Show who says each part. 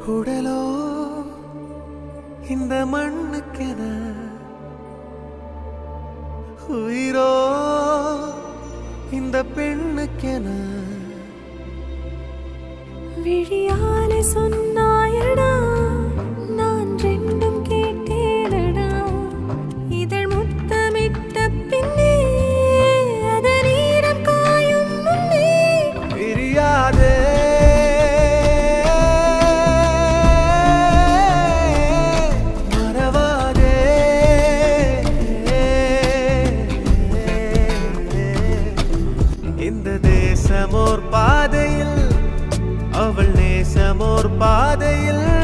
Speaker 1: உடலோ இந்த மண்ணுக்கென உயிரோ இந்த பெண்ணுக்கென
Speaker 2: விழியாலே சொன்னாயடா நான் ரெண்டும் கேட்டேனடா இதழ் முத்தமிட்ட பின்னே அதன் ஈரம் காயும் முன்னே
Speaker 1: பிரியாதே மறவாதே இந்த தேசமோர் பாதையில் அவள் நேசமோர் பாதையில்